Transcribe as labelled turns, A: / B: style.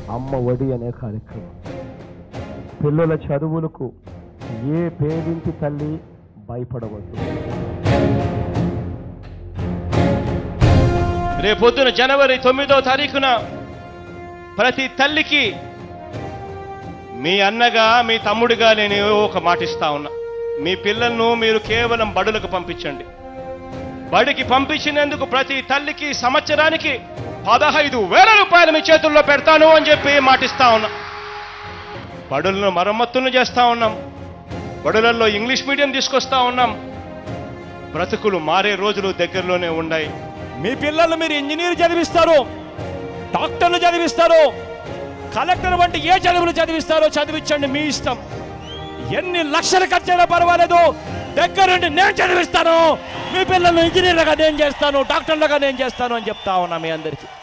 A: అమ్మ ఒడి అనే కార్యక్రమం పిల్లల చదువులకు ఏ పేదింటి తల్లి భయపడవద్దు
B: రేపొద్దున జనవరి తొమ్మిదో తారీఖున ప్రతి తల్లికి మీ అన్నగా మీ తమ్ముడిగా నేను ఏవో ఒక మాట ఇస్తా ఉన్నా మీ పిల్లలను మీరు కేవలం బడులకు పంపించండి బడికి పంపించినందుకు ప్రతి తల్లికి సంవత్సరానికి పదహైదు వేల రూపాయలు మీ చేతుల్లో పెడతాను అని చెప్పి మాటిస్తా ఉన్నా బడులను మరమ్మతులను చేస్తా ఉన్నాం బడులలో ఇంగ్లీష్ మీడియం తీసుకొస్తా ఉన్నాం బ్రతుకులు మారే రోజులు దగ్గరలోనే ఉన్నాయి
C: మీ పిల్లలు మీరు ఇంజనీర్ చదివిస్తారు డాక్టర్లు చదివిస్తారు కలెక్టర్ వంటి ఏ చదువులు చదివిస్తారో చదివించండి మీ ఇష్టం ఎన్ని లక్షలు ఖర్చైనా పర్వాలేదు దగ్గరుండి నేను చదివిస్తాను మీ పిల్లల్ని ఇంజనీర్లుగా నేను చేస్తాను డాక్టర్లుగా నేను చేస్తాను అని చెప్తా ఉన్నా మీ అందరికీ